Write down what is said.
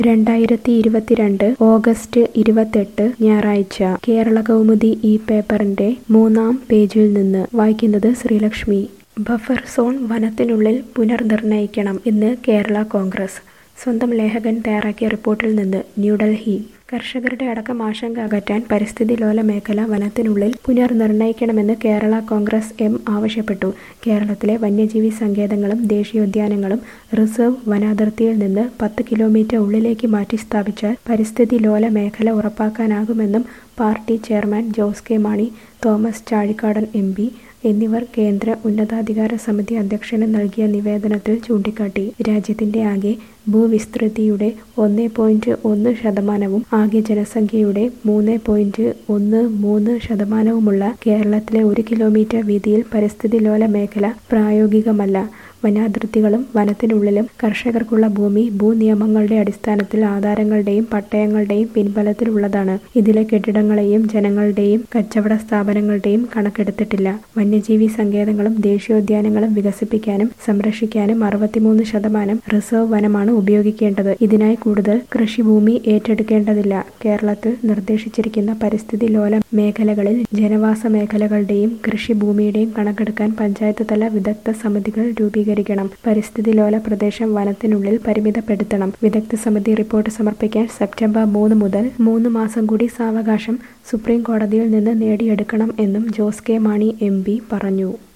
രണ്ടായിരത്തി ഇരുപത്തിരണ്ട് ഓഗസ്റ്റ് ഇരുപത്തെട്ട് ഞായറാഴ്ച കേരള കൗമുദി ഈ പേപ്പറിന്റെ മൂന്നാം പേജിൽ നിന്ന് വായിക്കുന്നത് ശ്രീലക്ഷ്മി ബഫർ സോൺ വനത്തിനുള്ളിൽ പുനർനിർണയിക്കണം ഇന്ന് കേരള കോൺഗ്രസ് സ്വന്തം ലേഖകൻ തയ്യാറാക്കിയ റിപ്പോർട്ടിൽ നിന്ന് ന്യൂഡൽഹി കർഷകരുടെ അടക്കം ആശങ്ക അകറ്റാൻ പരിസ്ഥിതി ലോല മേഖല വനത്തിനുള്ളിൽ പുനർനിർണയിക്കണമെന്ന് കേരള കോൺഗ്രസ് എം ആവശ്യപ്പെട്ടു കേരളത്തിലെ വന്യജീവി സങ്കേതങ്ങളും ദേശീയോദ്യാനങ്ങളും റിസർവ് വനാതിർത്തിയിൽ നിന്ന് പത്ത് കിലോമീറ്റർ ഉള്ളിലേക്ക് മാറ്റി സ്ഥാപിച്ചാൽ പരിസ്ഥിതി ലോല മേഖല ഉറപ്പാക്കാനാകുമെന്നും party chairman Jose K Mani Thomas Chazhikadan M P എന്നിവർ കേന്ദ്ര ഉന്നതാധികാര സമിതി അധ്യക്ഷന് നൽകിയ നിവേദനത്തിൽ ചൂണ്ടിക്കാട്ടി രാജ്യത്തിന്റെ ആകെ ഭൂവിസ്തൃതിയുടെ ഒന്ന് പോയിന്റ് ഒന്ന് ശതമാനവും ആകെ ജനസംഖ്യയുടെ മൂന്ന് പോയിന്റ് ഒന്ന് മൂന്ന് ശതമാനവുമുള്ള കേരളത്തിലെ ഒരു കിലോമീറ്റർ വീതിയിൽ പരിസ്ഥിതി ലോല മേഖല പ്രായോഗികമല്ല വനാതിർത്തികളും വനത്തിനുള്ളിലും കർഷകർക്കുള്ള ഭൂമി ഭൂനിയമങ്ങളുടെ അടിസ്ഥാനത്തിൽ ആധാരങ്ങളുടെയും പട്ടയങ്ങളുടെയും പിൻബലത്തിലുള്ളതാണ് ഇതിലെ കെട്ടിടങ്ങളെയും ജനങ്ങളുടെയും കച്ചവട സ്ഥാപനങ്ങളുടെയും കണക്കെടുത്തിട്ടില്ല വന്യജീവി സങ്കേതങ്ങളും ദേശീയോദ്യാനങ്ങളും വികസിപ്പിക്കാനും സംരക്ഷിക്കാനും അറുപത്തിമൂന്ന് ശതമാനം റിസർവ് വനമാണ് ഉപയോഗിക്കേണ്ടത് ഇതിനായി കൂടുതൽ കൃഷിഭൂമി ഏറ്റെടുക്കേണ്ടതില്ല കേരളത്തിൽ നിർദ്ദേശിച്ചിരിക്കുന്ന പരിസ്ഥിതി ലോല മേഖലകളിൽ ജനവാസ മേഖലകളുടെയും കൃഷിഭൂമിയുടെയും കണക്കെടുക്കാൻ പഞ്ചായത്ത് തല വിദഗ്ധ സമിതികൾ രൂപീകരിക്കും രൂപീകരിക്കണം പരിസ്ഥിതി ലോല പ്രദേശം വനത്തിനുള്ളിൽ പരിമിതപ്പെടുത്തണം വിദഗ്ധ സമിതി റിപ്പോർട്ട് സമർപ്പിക്കാൻ സെപ്റ്റംബർ മൂന്ന് മുതൽ മൂന്ന് മാസം കൂടി സാവകാശം സുപ്രീം കോടതിയിൽ നിന്ന് നേടിയെടുക്കണം എന്നും ജോസ് കെ മാണി എം പറഞ്ഞു